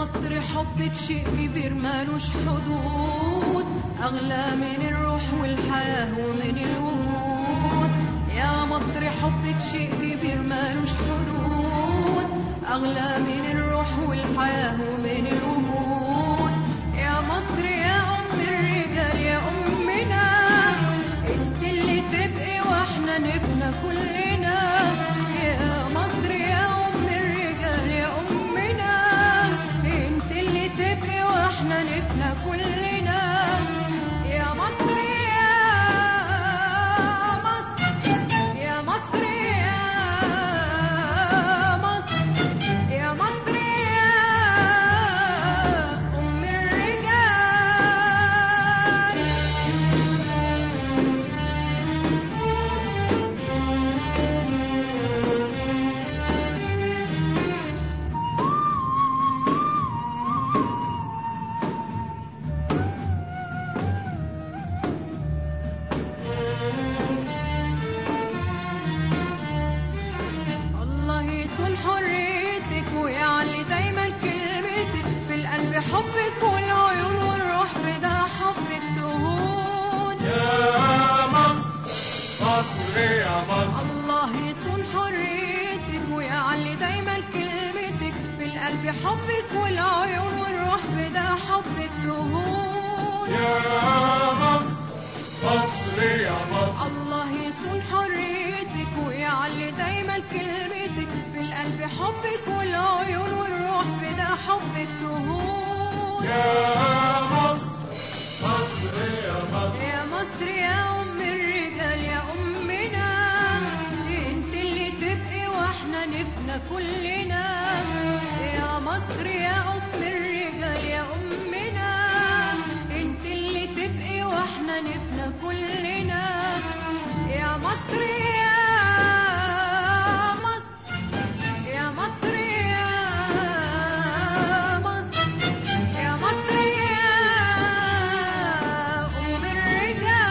مصر حبك شيء كبير مالوش حدود أغلى من الروح والحياة ومن الوجود يا مصر حبك شيء كبير مالوش حدود أغلى من الروح والحياة ومن الوجود يا مصر يا أم الرجال يا أمنا انت اللي تبقي واحنا نبنى كلنا يا مصر يا أم الرجال يا أمنا انت اللي تبقي واحنا نبنى كلنا يا مصر يا مصر يا مصر يا مصر يا مصر يا أم الرجال الله يصون حريتك ويعلي دايما كلمتك في القلب حبك والعيون والروح بدا حبك تهون يا مصر مصر يا مصر الله يصون حريتك ويعلي دايما كلمتك في القلب حبك والعيون والروح بدا حبك تهون يا مصر مصر يا مصر الله يصون حريتك ويعلي دايما كلمتك في القلب حبك والعيون والروح بدا حبك تهون يا مصر مصر يا مصر يا مصر يا أم الرجال يا أمنا انت اللي تبقي واحنا نبنى كلنا يا مصر يا أم الرجال يا أمنا انت اللي تبقي واحنا نبنى كلنا يا مصر يا مصر يا مصر يا مصر يا مصر يا أم الرجال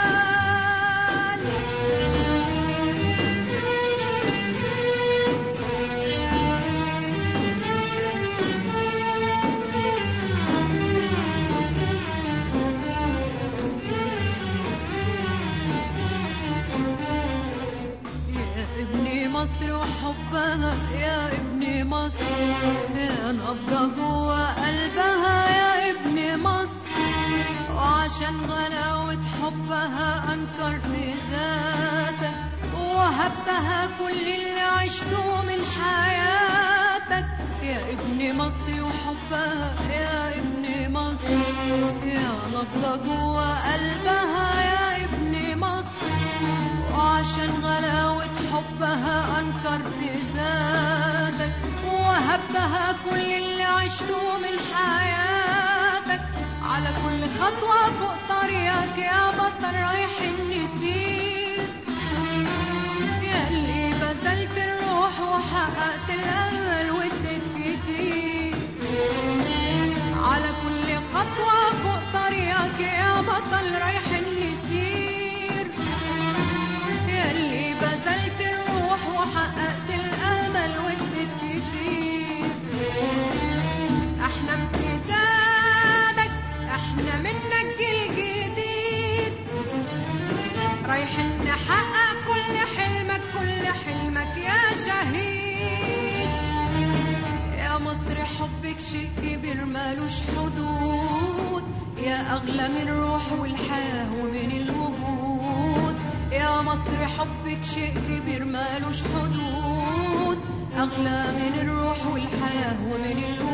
يا ابني مصر وحبها يا ابني مصر يا نبضة جوا قلبها يا ابني مصر وعشان غلاوة حبها أنكرت ذاتك ووهبتها كل اللي عشته من حياتك يا ابن مصر وحبها يا ابن مصر يا نبضة جوا قلبها يا ابن مصر وعشان غلاوة حبها أنكرت ذاتك ووهبتها كل اللي عشته من حياتك على كل خطوة فوق طريقك يا بطل رايح النسير يا اللي بذلت الروح وحققت الأمل واديت كتير على كل خطوة فوق طريقك يا بطل رايح النسير يا اللي بذلت الروح وحققت الأمل واديت كتير احنا امتدادك احنا منك جيل جديد رايحين نحقق كل حلمك كل حلمك يا شهيد يا مصر حبك شيء كبير مالوش حدود يا أغلى من الروح والحياة ومن الوجود يا مصر حبك شيء كبير مالوش حدود أغلى من الروح والحياة ومن الوجود